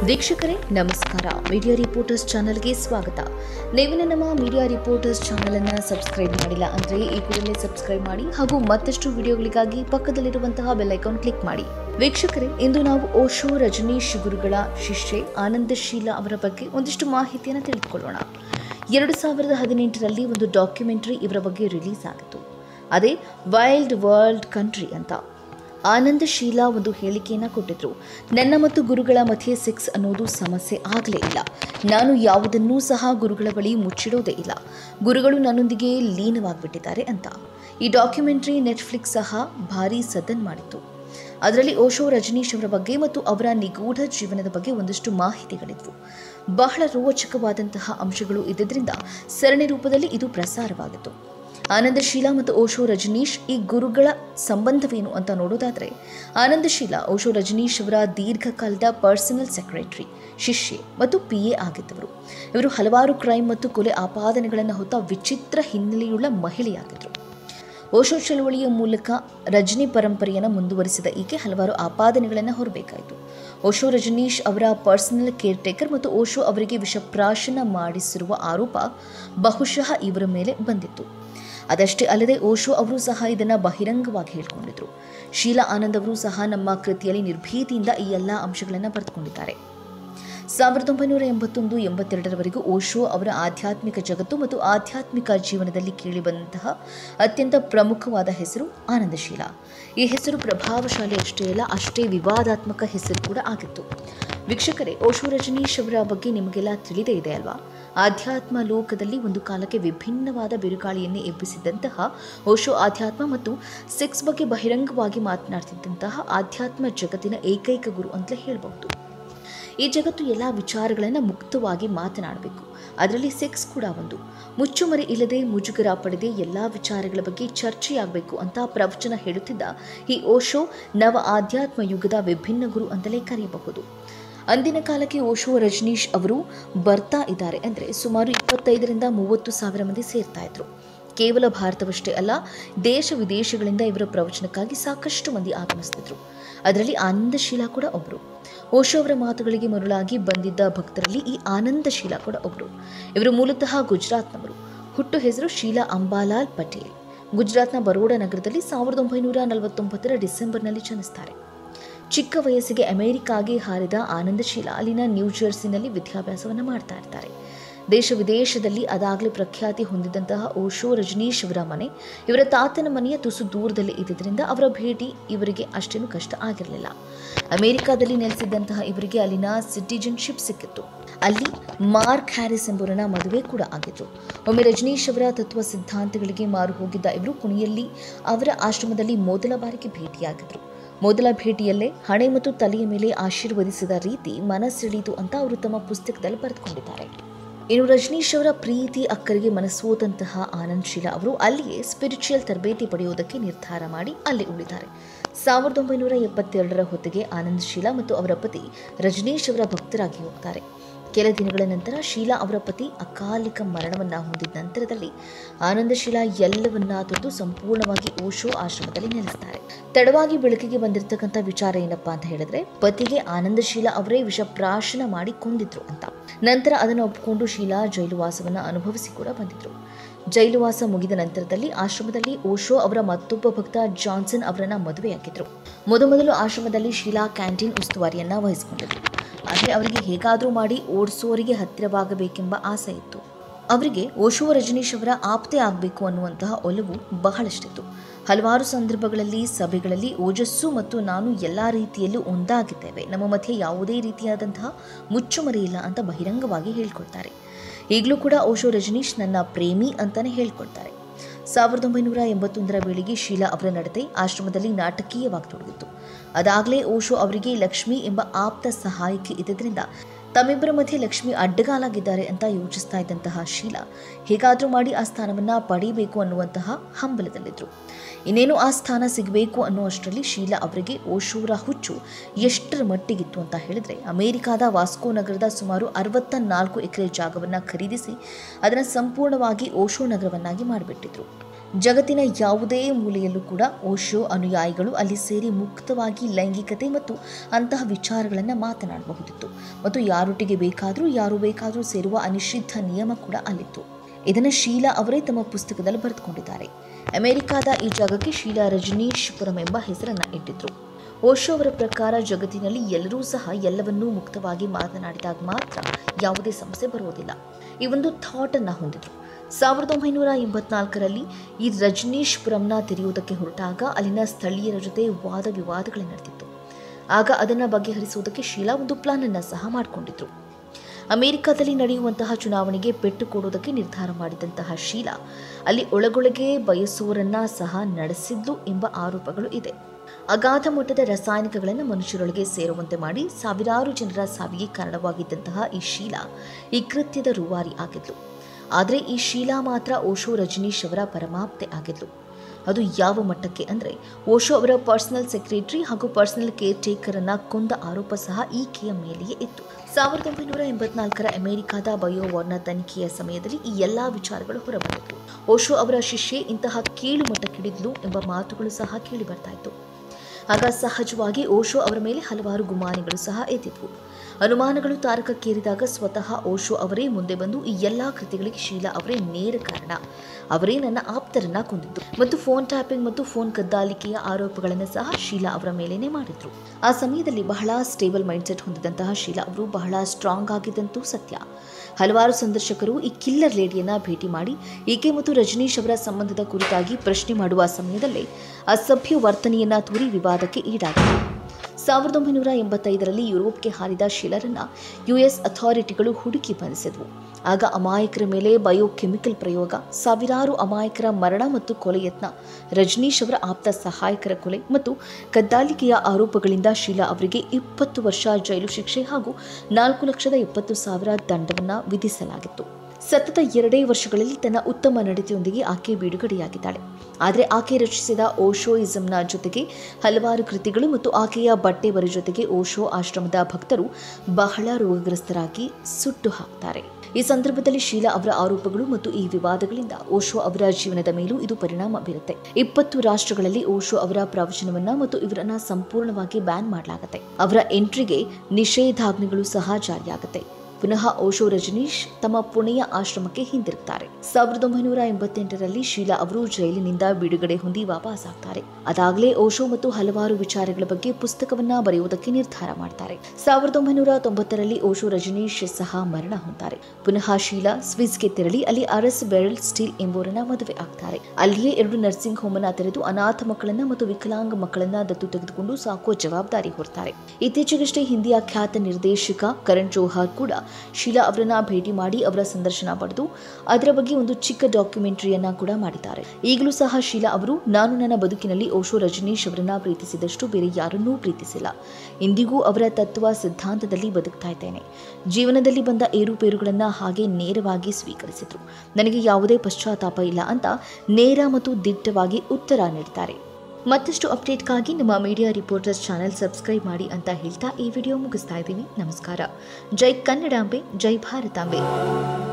ವೀಕ್ಷಕರೇ ನಮಸ್ಕಾರ media reporters ಚಾನಲ್ಗೆ ಸ್ವಾಗತ ನೀವಿನ ನಮ್ಮ ಮೀಡಿಯಾ ರಿಪೋರ್ಟರ್ಸ್ ಚಾನಲ್ ಅನ್ನು ಸಬ್ಸ್ಕ್ರೈಬ್ ಮಾಡಿಲ್ಲ ಅಂದರೆ ಈ ಕೂಡಲೇ ಸಬ್ಸ್ಕ್ರೈಬ್ ಮಾಡಿ ಹಾಗೂ ಮತ್ತಷ್ಟು ವಿಡಿಯೋಗಳಿಗಾಗಿ ಪಕ್ಕದಲ್ಲಿರುವಂತಹ ಬೆಲ್ ಐಕಾನ್ ಕ್ಲಿಕ್ ಮಾಡಿ ವೀಕ್ಷಕರೇ ಇಂದು ನಾವು ಓಶೋ ರಜನೀಶ್ ಗುರುಗಳ ಶಿಷ್ಯೆ ಆನಂದಶೀಲ ಅವರ ಬಗ್ಗೆ ಒಂದಿಷ್ಟು ಮಾಹಿತಿಯನ್ನು ತಿಳಿದುಕೊಳ್ಳೋಣ ಎರಡು ಸಾವಿರದ ಹದಿನೆಂಟರಲ್ಲಿ ಒಂದು ಡಾಕ್ಯುಮೆಂಟರಿ ಇವರ ಬಗ್ಗೆ ರಿಲೀಸ್ ಆಗಿತ್ತು ಅದೇ ವೈಲ್ಡ್ ವರ್ಲ್ಡ್ ಕಂಟ್ರಿ ಅಂತ ಆನಂದಶೀಲ ಒಂದು ಹೇಳಿಕೆಯನ್ನು ಕೊಟ್ಟಿದ್ರು ನನ್ನ ಮತ್ತು ಗುರುಗಳ ಮಧ್ಯೆ ಸೆಕ್ಸ್ ಅನ್ನೋದು ಸಮಸ್ಯೆ ಆಗಲೇ ಇಲ್ಲ ನಾನು ಯಾವುದನ್ನೂ ಸಹ ಗುರುಗಳ ಬಳಿ ಮುಚ್ಚಿಡೋದೇ ಇಲ್ಲ ಗುರುಗಳು ನನ್ನೊಂದಿಗೆ ಲೀನವಾಗಿಬಿಟ್ಟಿದ್ದಾರೆ ಅಂತ ಈ ಡಾಕ್ಯುಮೆಂಟ್ರಿ ನೆಟ್ಫ್ಲಿಕ್ಸ್ ಸಹ ಭಾರೀ ಸದನ್ ಮಾಡಿತ್ತು ಅದರಲ್ಲಿ ಓಶೋ ರಜನೀಶ್ ಅವರ ಬಗ್ಗೆ ಮತ್ತು ಅವರ ನಿಗೂಢ ಜೀವನದ ಬಗ್ಗೆ ಒಂದಷ್ಟು ಮಾಹಿತಿಗಳಿದ್ವು ಬಹಳ ರೋಚಕವಾದಂತಹ ಅಂಶಗಳು ಇದ್ದಿದ್ದರಿಂದ ಸರಣಿ ರೂಪದಲ್ಲಿ ಇದು ಪ್ರಸಾರವಾಗಿತ್ತು ಆನಂದಶೀಲ ಮತ್ತು ಓಶೋ ರಜನೀಶ್ ಈ ಗುರುಗಳ ಸಂಬಂಧವೇನು ಅಂತ ನೋಡೋದಾದ್ರೆ ಆನಂದಶೀಲ ಓಶೋ ರಜನೀಶ್ ಅವರ ದೀರ್ಘಕಾಲದ ಪರ್ಸನಲ್ ಸೆಕ್ರೆಟರಿ ಶಿಷ್ಯೆ ಮತ್ತು ಪಿ ಎ ಆಗಿದ್ದವರು ಇವರು ಹಲವಾರು ಕ್ರೈಮ್ ಮತ್ತು ಕೊಲೆ ಆಪಾದನೆಗಳನ್ನು ಹೊತ್ತ ವಿಚಿತ್ರ ಹಿನ್ನೆಲೆಯುಳ್ಳ ಮಹಿಳೆಯಾಗಿದ್ದರು ಓಶೋ ಚಳವಳಿಯ ಮೂಲಕ ರಜನಿ ಪರಂಪರೆಯನ್ನು ಮುಂದುವರಿಸಿದ ಈಕೆ ಹಲವಾರು ಆಪಾದನೆಗಳನ್ನು ಹೊರಬೇಕಾಯಿತು ಓಶೋ ರಜನೀಶ್ ಅವರ ಪರ್ಸನಲ್ ಕೇರ್ ಟೇಕರ್ ಮತ್ತು ಓಶೋ ಅವರಿಗೆ ವಿಷಪ್ರಾಶನ ಮಾಡಿಸಿರುವ ಆರೋಪ ಬಹುಶಃ ಇವರ ಮೇಲೆ ಬಂದಿತ್ತು ಅದಷ್ಟೇ ಅಲ್ಲದೆ ಓಶೋ ಅವರು ಸಹ ಇದನ್ನು ಬಹಿರಂಗವಾಗಿ ಹೇಳಿಕೊಂಡಿದ್ರು ಶೀಲಾ ಆನಂದ್ ಅವರು ಸಹ ನಮ್ಮ ಕೃತಿಯಲ್ಲಿ ನಿರ್ಭೀತಿಯಿಂದ ಈ ಎಲ್ಲ ಅಂಶಗಳನ್ನು ಬರೆದುಕೊಂಡಿದ್ದಾರೆ ಸಾವಿರದ ಒಂಬೈನೂರ ಎಂಬತ್ತೊಂದು ಎಂಬತ್ತೆರಡರವರೆಗೂ ಓಶೋ ಅವರ ಆಧ್ಯಾತ್ಮಿಕ ಜಗತ್ತು ಮತ್ತು ಆಧ್ಯಾತ್ಮಿಕ ಜೀವನದಲ್ಲಿ ಕೇಳಿಬಂದಂತಹ ಅತ್ಯಂತ ಪ್ರಮುಖವಾದ ಹೆಸರು ಆನಂದಶೀಲ ಈ ಹೆಸರು ಪ್ರಭಾವಶಾಲಿ ಅಷ್ಟೇ ಅಲ್ಲ ಅಷ್ಟೇ ವಿವಾದಾತ್ಮಕ ಹೆಸರು ಕೂಡ ಆಗಿತ್ತು ವೀಕ್ಷಕರೇ ಓಶೋ ರಜನೀಶ್ ಅವರ ಬಗ್ಗೆ ನಿಮಗೆಲ್ಲ ತಿಳಿದೇ ಇದೆ ಅಲ್ವಾ ಆಧ್ಯಾತ್ಮ ಲೋಕದಲ್ಲಿ ಒಂದು ಕಾಲಕ್ಕೆ ವಿಭಿನ್ನವಾದ ಬಿರುಗಾಳಿಯನ್ನೇ ಎಬ್ಬಿಸಿದ್ದಂತಹ ಓಶೋ ಆಧ್ಯಾತ್ಮ ಮತ್ತು ಸೆಕ್ಸ್ ಬಗ್ಗೆ ಬಹಿರಂಗವಾಗಿ ಮಾತನಾಡ್ತಿದ್ದಂತಹ ಆಧ್ಯಾತ್ಮ ಜಗತ್ತಿನ ಏಕೈಕ ಗುರು ಅಂತಲೇ ಹೇಳಬಹುದು ಈ ಜಗತ್ತು ಎಲ್ಲ ವಿಚಾರಗಳನ್ನು ಮುಕ್ತವಾಗಿ ಮಾತನಾಡಬೇಕು ಅದರಲ್ಲಿ ಸೆಕ್ಸ್ ಕೂಡ ಒಂದು ಮುಚ್ಚುಮರೆ ಇಲ್ಲದೆ ಮುಜುಗರ ಪಡೆದೇ ಎಲ್ಲ ವಿಚಾರಗಳ ಬಗ್ಗೆ ಚರ್ಚೆಯಾಗಬೇಕು ಅಂತ ಪ್ರವಚನ ಹೇಳುತ್ತಿದ್ದ ಈ ಓಶೋ ನವ ಆಧ್ಯಾತ್ಮ ಯುಗದ ವಿಭಿನ್ನ ಗುರು ಅಂತಲೇ ಕರೆಯಬಹುದು ಅಂದಿನ ಕಾಲಕ್ಕೆ ಓಶೋ ರಜನೀಶ್ ಅವರು ಬರ್ತಾ ಇದ್ದಾರೆ ಅಂದರೆ ಸುಮಾರು ಇಪ್ಪತ್ತೈದರಿಂದ ಮೂವತ್ತು ಸಾವಿರ ಮಂದಿ ಸೇರ್ತಾ ಇದ್ರು ಕೇವಲ ಭಾರತವಷ್ಟೇ ಅಲ್ಲ ದೇಶ ವಿದೇಶಗಳಿಂದ ಇವರ ಪ್ರವಚನಕ್ಕಾಗಿ ಸಾಕಷ್ಟು ಮಂದಿ ಆಗಮಿಸ್ತಿದ್ರು ಅದರಲ್ಲಿ ಆನಂದಶೀಲ ಕೂಡ ಒಬ್ಬರು ಓಶೋ ಅವರ ಮಾತುಗಳಿಗೆ ಮರುಳಾಗಿ ಬಂದಿದ್ದ ಭಕ್ತರಲ್ಲಿ ಈ ಆನಂದಶೀಲ ಕೂಡ ಒಬ್ಬರು ಇವರು ಮೂಲತಃ ಗುಜರಾತ್ನವರು ಹುಟ್ಟು ಹೆಸರು ಶೀಲಾ ಅಂಬಾಲಾಲ್ ಪಟೇಲ್ ಗುಜರಾತ್ನ ಬರೋಡಾ ನಗರದಲ್ಲಿ ಸಾವಿರದ ಒಂಬೈನೂರ ನಲವತ್ತೊಂಬತ್ತರ ಡಿಸೆಂಬರ್ನಲ್ಲಿ ಜನಿಸ್ತಾರೆ ಚಿಕ್ಕ ವಯಸ್ಸಿಗೆ ಅಮೆರಿಕಾಗೆ ಹಾರಿದ ಆನಂದಶೀಲ ಅಲ್ಲಿನ ನ್ಯೂ ಜೆರ್ಸಿನಲ್ಲಿ ವಿದ್ಯಾಭ್ಯಾಸವನ್ನು ಮಾಡ್ತಾ ಇರ್ತಾರೆ ದೇಶ ವಿದೇಶದಲ್ಲಿ ಅದಾಗಲೇ ಪ್ರಖ್ಯಾತಿ ಹೊಂದಿದಂತಹ ಓಶೋ ರಜನೀಶ್ ಅವರ ಮನೆ ಇವರ ತಾತನ ಮನೆಯ ತುಸು ದೂರದಲ್ಲಿ ಇದ್ದಿದ್ದರಿಂದ ಅವರ ಭೇಟಿ ಇವರಿಗೆ ಅಷ್ಟೇನು ಕಷ್ಟ ಆಗಿರಲಿಲ್ಲ ಅಮೆರಿಕಾದಲ್ಲಿ ನೆಲೆಸಿದ್ದಂತಹ ಇವರಿಗೆ ಅಲ್ಲಿನ ಸಿಟಿಜನ್ಶಿಪ್ ಸಿಕ್ಕಿತ್ತು ಅಲ್ಲಿ ಮಾರ್ಕ್ ಹ್ಯಾರಿಸ್ ಎಂಬುವರನ್ನ ಮದುವೆ ಕೂಡ ಆಗಿತ್ತು ಒಮ್ಮೆ ರಜನೀಶ್ ಅವರ ತತ್ವ ಸಿದ್ಧಾಂತಗಳಿಗೆ ಮಾರು ಹೋಗಿದ್ದ ಇವರು ಪುಣೆಯಲ್ಲಿ ಅವರ ಆಶ್ರಮದಲ್ಲಿ ಮೊದಲ ಬಾರಿಗೆ ಭೇಟಿಯಾಗಿದ್ರು ಮೊದಲ ಭೇಟಿಯಲ್ಲೇ ಹಣೆ ಮತ್ತು ತಲೆಯ ಮೇಲೆ ಆಶೀರ್ವದಿಸಿದ ರೀತಿ ಮನಸ್ಸೆಳೀತು ಅಂತ ಅವರು ತಮ್ಮ ಪುಸ್ತಕದಲ್ಲಿ ಬರೆದುಕೊಂಡಿದ್ದಾರೆ ಇನ್ನು ರಜನೀಶ್ ಅವರ ಪ್ರೀತಿ ಅಕ್ಕರಿಗೆ ಮನಸ್ಸೋದಂತಹ ಆನಂದ್ ಶೀಲಾ ಅವರು ಅಲ್ಲಿಯೇ ಸ್ಪಿರಿಚುವಲ್ ತರಬೇತಿ ಪಡೆಯೋದಕ್ಕೆ ನಿರ್ಧಾರ ಮಾಡಿ ಅಲ್ಲಿ ಉಳಿದ್ದಾರೆ ಸಾವಿರದ ಒಂಬೈನೂರ ಎಪ್ಪತ್ತೆರಡರ ಹೊತ್ತಿಗೆ ಆನಂದ್ ಶೀಲಾ ಮತ್ತು ಅವರ ಪತಿ ರಜನೀಶ್ ಅವರ ಭಕ್ತರಾಗಿ ಹೋಗ್ತಾರೆ ಕೆಲ ದಿನಗಳ ನಂತರ ಶೀಲಾ ಅವರ ಪತಿ ಅಕಾಲಿಕ ಮರಣವನ್ನ ಹೊಂದಿದ ನಂತರದಲ್ಲಿ ಆನಂದಶೀಲಾ ಎಲ್ಲವನ್ನ ತೊರೆದು ಸಂಪೂರ್ಣವಾಗಿ ಓಶೋ ಆಶ್ರಮದಲ್ಲಿ ನೆಲೆಸ್ತಾರೆ ತಡವಾಗಿ ಬೆಳಕಿಗೆ ಬಂದಿರತಕ್ಕಂಥ ವಿಚಾರ ಏನಪ್ಪಾ ಅಂತ ಹೇಳಿದ್ರೆ ಪತಿಗೆ ಆನಂದಶೀಲಾ ಅವರೇ ವಿಷಪ್ರಾಶನ ಮಾಡಿ ಕೊಂದಿದ್ರು ಅಂತ ನಂತರ ಅದನ್ನು ಒಪ್ಪಿಕೊಂಡು ಶೀಲಾ ಜೈಲುವಾಸವನ್ನ ಅನುಭವಿಸಿ ಕೂಡ ಬಂದಿದ್ರು ಜೈಲುವಾಸ ಮುಗಿದ ನಂತರದಲ್ಲಿ ಆಶ್ರಮದಲ್ಲಿ ಓಶೋ ಅವರ ಮತ್ತೊಬ್ಬ ಭಕ್ತ ಜಾನ್ಸನ್ ಅವರನ್ನ ಮದುವೆಯಾಗಿದ್ರು ಮೊದಮೊದಲು ಆಶ್ರಮದಲ್ಲಿ ಶೀಲಾ ಕ್ಯಾಂಟೀನ್ ಉಸ್ತುವಾರಿಯನ್ನ ವಹಿಸಿಕೊಂಡಿದ್ರು ಆದರೆ ಅವರಿಗೆ ಹೇಗಾದರೂ ಮಾಡಿ ಓಡಿಸೋರಿಗೆ ಹತ್ತಿರವಾಗಬೇಕೆಂಬ ಆಸೆ ಇತ್ತು ಅವರಿಗೆ ಓಶೋ ರಜನೀಶ್ ಅವರ ಆಪ್ತೆ ಆಗಬೇಕು ಅನ್ನುವಂತಹ ಒಲವು ಬಹಳಷ್ಟಿತ್ತು ಹಲವಾರು ಸಂದರ್ಭಗಳಲ್ಲಿ ಸಭೆಗಳಲ್ಲಿ ಓಜಸ್ಸು ಮತ್ತು ನಾನು ಎಲ್ಲ ರೀತಿಯಲ್ಲೂ ಒಂದಾಗಿದ್ದೇವೆ ನಮ್ಮ ಮಧ್ಯೆ ಯಾವುದೇ ರೀತಿಯಾದಂತಹ ಮುಚ್ಚುಮರೆಯಿಲ್ಲ ಅಂತ ಬಹಿರಂಗವಾಗಿ ಹೇಳ್ಕೊಳ್ತಾರೆ ಈಗಲೂ ಕೂಡ ಓಶೋ ರಜನೀಶ್ ನನ್ನ ಪ್ರೇಮಿ ಅಂತಾನೆ ಹೇಳ್ಕೊಳ್ತಾರೆ ಸಾವಿರದ ಒಂಬೈನೂರ ಎಂಬತ್ತೊಂದರ ವೇಳೆಗೆ ಶೀಲಾ ಅವರ ನಡತೆ ಆಶ್ರಮದಲ್ಲಿ ನಾಟಕೀಯವಾಗಿ ತೊಡಗಿತ್ತು ಅದಾಗಲೇ ಓಶೋ ಅವರಿಗೆ ಲಕ್ಷ್ಮಿ ಎಂಬ ಆಪ್ತ ಸಹಾಯಕಿ ಇದ್ದಿದ್ದರಿಂದ ತಮ್ಮಿಬ್ಬರ ಮಧ್ಯೆ ಲಕ್ಷ್ಮಿ ಅಡ್ಡಗಾಲಾಗಿದ್ದಾರೆ ಅಂತ ಯೋಚಿಸ್ತಾ ಇದ್ದಂತಹ ಶೀಲಾ ಹೇಗಾದರೂ ಮಾಡಿ ಆ ಸ್ಥಾನವನ್ನ ಪಡೀಬೇಕು ಅನ್ನುವಂತಹ ಹಂಬಲದಲ್ಲಿದ್ದರು ಇನ್ನೇನು ಆ ಸ್ಥಾನ ಸಿಗಬೇಕು ಅನ್ನೋ ಅಷ್ಟರಲ್ಲಿ ಶೀಲಾ ಅವರಿಗೆ ಓಶೋರ ಹುಚ್ಚು ಎಷ್ಟರ ಮಟ್ಟಿಗಿತ್ತು ಅಂತ ಹೇಳಿದ್ರೆ ಅಮೆರಿಕಾದ ವಾಸ್ಕೋ ನಗರದ ಸುಮಾರು ಅರವತ್ತ ನಾಲ್ಕು ಎಕರೆ ಜಾಗವನ್ನು ಖರೀದಿಸಿ ಅದನ್ನು ಸಂಪೂರ್ಣವಾಗಿ ಓಶೋ ನಗರವನ್ನಾಗಿ ಮಾಡಿಬಿಟ್ಟಿದ್ರು ಜಗತ್ತಿನ ಯಾವುದೇ ಮೂಲೆಯಲ್ಲೂ ಕೂಡ ಓಶೋ ಅನುಯಾಯಿಗಳು ಅಲ್ಲಿ ಸೇರಿ ಮುಕ್ತವಾಗಿ ಲೈಂಗಿಕತೆ ಮತ್ತು ಅಂತಹ ವಿಚಾರಗಳನ್ನು ಮಾತನಾಡಬಹುದಿತ್ತು ಮತ್ತು ಯಾರೊಟ್ಟಿಗೆ ಬೇಕಾದರೂ ಯಾರು ಬೇಕಾದರೂ ಸೇರುವ ಅನಿಷಿದ್ಧ ನಿಯಮ ಕೂಡ ಅಲ್ಲಿತ್ತು ಇದನ್ನು ಶೀಲಾ ಅವರೇ ತಮ್ಮ ಪುಸ್ತಕದಲ್ಲಿ ಬರೆದುಕೊಂಡಿದ್ದಾರೆ ಅಮೆರಿಕಾದ ಈ ಜಾಗಕ್ಕೆ ಶೀಲಾ ರಜನೀಶ್ಪುರಂ ಎಂಬ ಹೆಸರನ್ನು ಇಟ್ಟಿದ್ರು ಓಶೋ ಅವರ ಪ್ರಕಾರ ಜಗತ್ತಿನಲ್ಲಿ ಎಲ್ಲರೂ ಸಹ ಎಲ್ಲವನ್ನೂ ಮುಕ್ತವಾಗಿ ಮಾತನಾಡಿದಾಗ ಮಾತ್ರ ಯಾವುದೇ ಸಮಸ್ಯೆ ಬರುವುದಿಲ್ಲ ಈ ಒಂದು ಥಾಟನ್ನು ಹೊಂದಿದ್ರು ಸಾವಿರದ ಒಂಬೈನೂರ ಎಂಬತ್ನಾಲ್ಕರಲ್ಲಿ ಈ ರಜನೀಶ್ಪುರಂನ ತೆರೆಯುವುದಕ್ಕೆ ಹೊರಟಾಗ ಅಲ್ಲಿನ ಸ್ಥಳೀಯರ ಜೊತೆ ವಾದ ವಿವಾದಗಳು ನಡೆದಿತ್ತು ಆಗ ಅದನ್ನು ಬಗೆಹರಿಸುವುದಕ್ಕೆ ಶೀಲಾ ಒಂದು ಪ್ಲಾನನ್ನು ಸಹ ಮಾಡಿಕೊಂಡಿದ್ರು ಅಮೆರಿಕದಲ್ಲಿ ನಡೆಯುವಂತಹ ಚುನಾವಣೆಗೆ ಪೆಟ್ಟು ಕೊಡುವುದಕ್ಕೆ ನಿರ್ಧಾರ ಮಾಡಿದಂತಹ ಶೀಲಾ ಅಲ್ಲಿ ಒಳಗೊಳಗೆ ಬಯಸುವರನ್ನ ಸಹ ನಡೆಸಿದ್ಲು ಎಂಬ ಆರೋಪಗಳು ಇದೆ ಅಗಾಧ ಮಟ್ಟದ ರಾಸಾಯನಿಕಗಳನ್ನು ಮನುಷ್ಯರೊಳಗೆ ಸೇರುವಂತೆ ಮಾಡಿ ಸಾವಿರಾರು ಜನರ ಸಾವಿಗೆ ಕಾರಣವಾಗಿದ್ದಂತಹ ಈ ಶೀಲಾ ಈ ಕೃತ್ಯದ ರೂವಾರಿ ಆಗಿದ್ಲು ಆದರೆ ಈ ಶೀಲಾ ಮಾತ್ರ ಓಶೋ ರಜನೀಶ್ ಅವರ ಪರಮಾಪ್ತೆ ಆಗಿದ್ಲು ಅದು ಯಾವ ಮಟ್ಟಕ್ಕೆ ಅಂದರೆ ಓಶೋ ಅವರ ಪರ್ಸನಲ್ ಸೆಕ್ರೆಟರಿ ಹಾಗೂ ಪರ್ಸನಲ್ ಕೇರ್ ಟೇಕರ್ ಅನ್ನ ಕೊಂದ ಆರೋಪ ಸಹ ಈಕೆಯ ಮೇಲೆಯೇ ಇತ್ತು ಸಾವಿರದ ಒಂಬೈನೂರ ಎಂಬತ್ನಾಲ್ಕರ ಅಮೆರಿಕಾದ ಬಯೋವಾರ್ನ ತನಿಖೆಯ ಸಮಯದಲ್ಲಿ ಈ ಎಲ್ಲಾ ವಿಚಾರಗಳು ಹೊರಬಂದಿದ್ವು ಓಶೋ ಅವರ ಶಿಷ್ಯೆ ಇಂತಹ ಕೀಳು ಮಟ್ಟಕ್ಕಿಳಿದ್ಲು ಎಂಬ ಮಾತುಗಳು ಸಹ ಕೇಳಿ ಬರ್ತಾ ಇತ್ತು ಆಗ ಸಹಜವಾಗಿ ಓಶೋ ಅವರ ಮೇಲೆ ಹಲವಾರು ಗುಮಾನಿಗಳು ಸಹ ಎದ್ದಿದ್ವು ಅನುಮಾನಗಳು ತಾರಕಕ್ಕೇರಿದಾಗ ಸ್ವತಃ ಓಶೋ ಅವರೇ ಮುಂದೆ ಬಂದು ಈ ಎಲ್ಲಾ ಕೃತಿಗಳಿಗೆ ಶೀಲಾ ಅವರೇ ನೇರ ಕಾರಣ ಅವರೇ ನನ್ನ ಆಪ್ತರನ್ನ ಕೊಂದಿದ್ದು ಮತ್ತು ಫೋನ್ ಟ್ಯಾಪಿಂಗ್ ಮತ್ತು ಫೋನ್ ಕದ್ದಾಲಿಕೆಯ ಆರೋಪಗಳನ್ನು ಸಹ ಶೀಲಾ ಅವರ ಮೇಲೇನೆ ಮಾಡಿದ್ರು ಆ ಸಮಯದಲ್ಲಿ ಬಹಳ ಸ್ಟೇಬಲ್ ಮೈಂಡ್ಸೆಟ್ ಹೊಂದಿದಂತಹ ಶೀಲಾ ಅವರು ಬಹಳ ಸ್ಟ್ರಾಂಗ್ ಆಗಿದ್ದಂತೂ ಸತ್ಯ ಹಲವಾರು ಸಂದರ್ಶಕರು ಈ ಕಿಲ್ಲರ್ ಲೇಡಿಯನ್ನ ಭೇಟಿ ಮಾಡಿ ಈಕೆ ಮತ್ತು ರಜನೀಶ್ ಅವರ ಸಂಬಂಧದ ಕುರಿತಾಗಿ ಪ್ರಶ್ನೆ ಮಾಡುವ ಸಮಯದಲ್ಲೇ ಅಸಭ್ಯ ವರ್ತನೆಯನ್ನ ತೋರಿ ವಿವಾದಕ್ಕೆ ಈಡಾಗಿತ್ತು ಸಾವಿರದ ಒಂಬೈನೂರ ಎಂಬತ್ತೈದರಲ್ಲಿ ಯುರೋಪ್ಗೆ ಹಾರಿದ ಶೀಲರನ್ನ ಯುಎಸ್ ಅಥಾರಿಟಿಗಳು ಹುಡುಕಿ ಬಂಧಿಸಿದ್ವು ಆಗ ಅಮಾಯಕರ ಮೇಲೆ ಬಯೋಕೆಮಿಕಲ್ ಪ್ರಯೋಗ ಸಾವಿರಾರು ಅಮಾಯಕರ ಮರಣ ಮತ್ತು ಕೊಲೆ ಯತ್ನ ರಜನೀಶ್ ಅವರ ಆಪ್ತ ಸಹಾಯಕರ ಕೊಲೆ ಮತ್ತು ಕದ್ದಾಲಿಕೆಯ ಆರೋಪಗಳಿಂದ ಶೀಲಾ ಅವರಿಗೆ ಇಪ್ಪತ್ತು ವರ್ಷ ಜೈಲು ಶಿಕ್ಷೆ ಹಾಗೂ ನಾಲ್ಕು ಲಕ್ಷದ ಎಪ್ಪತ್ತು ಸಾವಿರ ದಂಡವನ್ನ ವಿಧಿಸಲಾಗಿತ್ತು ಸತತ ಎರಡೇ ವರ್ಷಗಳಲ್ಲಿ ತನ್ನ ಉತ್ತಮ ನಡತೆಯೊಂದಿಗೆ ಆಕೆ ಬಿಡುಗಡೆಯಾಗಿದ್ದಾಳೆ ಆದರೆ ಆಕೆ ರಚಿಸಿದ ಓಶೋಯಿಸಂನ ಜೊತೆಗೆ ಹಲವಾರು ಕೃತಿಗಳು ಮತ್ತು ಆಕೆಯ ಬಟ್ಟೆವರ ಜೊತೆಗೆ ಓಶೋ ಆಶ್ರಮದ ಭಕ್ತರು ಬಹಳ ರೋಗಗ್ರಸ್ತರಾಗಿ ಸುಟ್ಟು ಹಾಕ್ತಾರೆ ಈ ಸಂದರ್ಭದಲ್ಲಿ ಶೀಲಾ ಅವರ ಆರೋಪಗಳು ಮತ್ತು ಈ ವಿವಾದಗಳಿಂದ ಓಶೋ ಅವರ ಜೀವನದ ಮೇಲೂ ಇದು ಪರಿಣಾಮ ಬೀರುತ್ತೆ ಇಪ್ಪತ್ತು ರಾಷ್ಟ್ರಗಳಲ್ಲಿ ಓಶೋ ಅವರ ಪ್ರವಚನವನ್ನ ಮತ್ತು ಇವರನ್ನ ಸಂಪೂರ್ಣವಾಗಿ ಬ್ಯಾನ್ ಮಾಡಲಾಗುತ್ತೆ ಅವರ ಎಂಟ್ರಿಗೆ ನಿಷೇಧಾಜ್ಞೆಗಳು ಸಹ ಜಾರಿಯಾಗುತ್ತೆ ಪುನಃ ಓಶೋ ರಜನೀಶ್ ತಮ್ಮ ಪುಣೆಯ ಆಶ್ರಮಕ್ಕೆ ಹಿಂದಿರುಗ್ತಾರೆ ಸಾವಿರದ ಒಂಬೈನೂರ ಎಂಬತ್ತೆಂಟರಲ್ಲಿ ಶೀಲಾ ಅವರು ಜೈಲಿನಿಂದ ಬಿಡುಗಡೆ ಹೊಂದಿ ವಾಪಸ್ ಆಗ್ತಾರೆ ಅದಾಗಲೇ ಓಶೋ ಮತ್ತು ಹಲವಾರು ವಿಚಾರಗಳ ಬಗ್ಗೆ ಪುಸ್ತಕವನ್ನ ಬರೆಯುವುದಕ್ಕೆ ನಿರ್ಧಾರ ಮಾಡ್ತಾರೆ ಸಾವಿರದ ಒಂಬೈನೂರ ತೊಂಬತ್ತರಲ್ಲಿ ಓಶೋ ರಜನೀಶ್ ಸಹ ಮರಣ ಹೊಂತಾರೆ ಪುನಃ ಶೀಲಾ ಸ್ವಿಸ್ಗೆ ತೆರಳಿ ಅಲ್ಲಿ ಅರಸ್ ಬೆರಲ್ ಸ್ಟೀಲ್ ಎಂಬುವರನ್ನ ಮದುವೆ ಆಗ್ತಾರೆ ಅಲ್ಲಿಯೇ ಎರಡು ನರ್ಸಿಂಗ್ ಹೋಮ್ ಅನ್ನ ತೆರೆದು ಅನಾಥ ಮಕ್ಕಳನ್ನ ಮತ್ತು ವಿಕಲಾಂಗ ಮಕ್ಕಳನ್ನ ದತ್ತು ತೆಗೆದುಕೊಂಡು ಸಾಕುವ ಜವಾಬ್ದಾರಿ ಹೊರ್ತಾರೆ ಇತ್ತೀಚೆಗಷ್ಟೇ ಹಿಂದಿಯ ಖ್ಯಾತ ನಿರ್ದೇಶಕ ಕರಣ್ ಜೋಹಾರ್ ಕೂಡ ಶೀಲಾ ಅವರನ್ನ ಭೇಟಿ ಮಾಡಿ ಅವರ ಸಂದರ್ಶನ ಪಡೆದು ಅದರ ಬಗ್ಗೆ ಒಂದು ಚಿಕ್ಕ ಡಾಕ್ಯುಮೆಂಟರಿಯನ್ನ ಕೂಡ ಮಾಡಿದ್ದಾರೆ ಈಗಲೂ ಸಹ ಶೀಲಾ ಅವರು ನಾನು ನನ್ನ ಬದುಕಿನಲ್ಲಿ ಓಶೋ ರಜನೀಶ್ ಅವರನ್ನ ಪ್ರೀತಿಸಿದಷ್ಟು ಬೇರೆ ಯಾರನ್ನೂ ಪ್ರೀತಿಸಿಲ್ಲ ಇಂದಿಗೂ ಅವರ ತತ್ವ ಸಿದ್ಧಾಂತದಲ್ಲಿ ಬದುಕ್ತಾ ಇದ್ದೇನೆ ಜೀವನದಲ್ಲಿ ಬಂದ ಏರುಪೇರುಗಳನ್ನ ಹಾಗೆ ನೇರವಾಗಿ ಸ್ವೀಕರಿಸಿದ್ರು ನನಗೆ ಯಾವುದೇ ಪಶ್ಚಾತ್ತಾಪ ಇಲ್ಲ ಅಂತ ನೇರ ಮತ್ತು ದಿಟ್ಟವಾಗಿ ಉತ್ತರ ನೀಡ್ತಾರೆ ಮತ್ತಷ್ಟು ಅಪ್ಡೇಟ್ಗಾಗಿ ನಮ್ಮ ಮೀಡಿಯಾ ರಿಪೋರ್ಟರ್ಸ್ ಚಾನೆಲ್ ಸಬ್ಸ್ಕ್ರೈಬ್ ಮಾಡಿ ಅಂತ ಹೇಳ್ತಾ ಈ ವಿಡಿಯೋ ಮುಗಿಸ್ತಾ ಇದ್ದೀನಿ ನಮಸ್ಕಾರ ಜೈ ಕನ್ನಡಾಂಬೆ ಜೈ ಭಾರತಾಂಬೆ